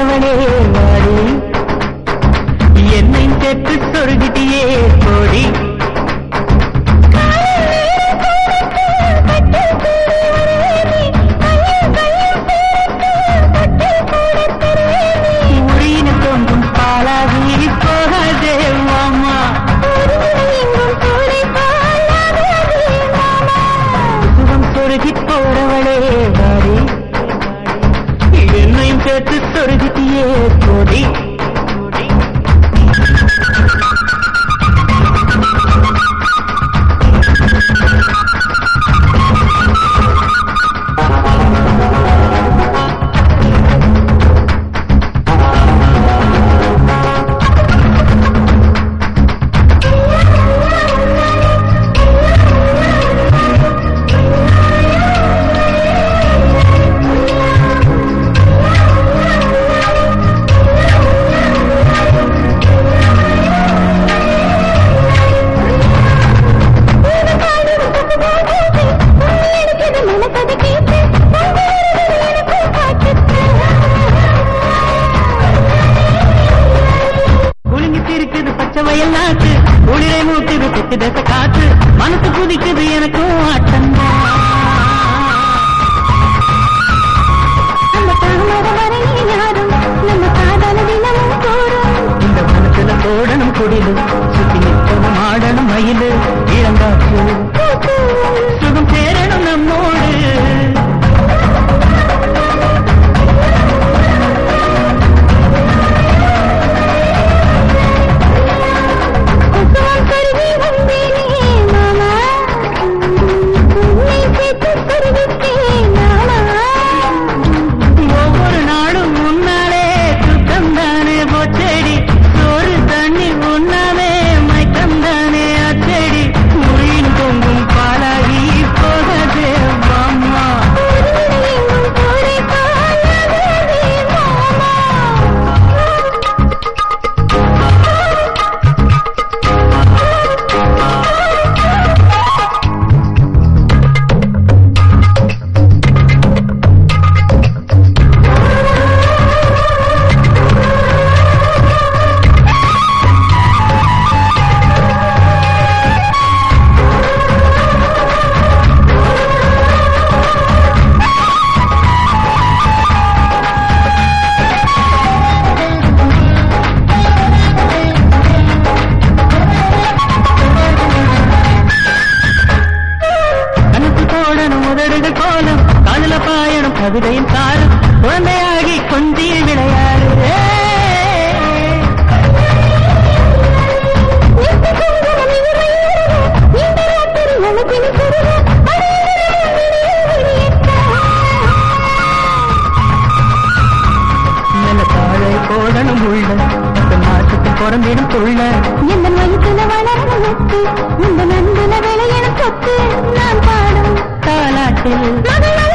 போறவளே வாடி என்னை சேர்த்து சொருகிட்டியே கோடி உயிர் தோன்றும் பாலாகி போகாதே மாமா சுகம் சொருகி போறவளே வாடி என்னையும் சேர்த்து சொருகிட்டியே கோடி குலுங்கி இருக்குது பச்சை வயல் நாட்டு குளிரை மூட்டுது தெற்கு தச காத்து மனசு குதிக்குது எனக்கும் ஆட்டம் இந்த மனசுல போடணும் குடிலு சுத்தி நிற்கணும் ஆடணும் மயிலு இளங்காற்று சுகம் சேரணும் நம்மோடு ஒவ்வொரு நாளும் முன்னாலே சுத்தம் தானே போச்சேடி சோறு தண்ணி உண்ணாமே மயக்கம் தானே அச்சடி முயின் பொங்கும் பாலாகி போகதே அம்மா கணக்கு போடணும் உதடுகள் கோலம் காதல பாயணும் கவிதையின் சாரம் குழந்தையாகி கொஞ்சி விளையாடு நல்ல தாழை போடணும் உள்ள பத்து மாசத்துக்கு பிறந்திடும் புள்ள எந்த மனசுல வளர்ந்த முத்து இந்த நந்துல விளையணும் சொத்து நான் பாடும் தாலாட்டில் மகள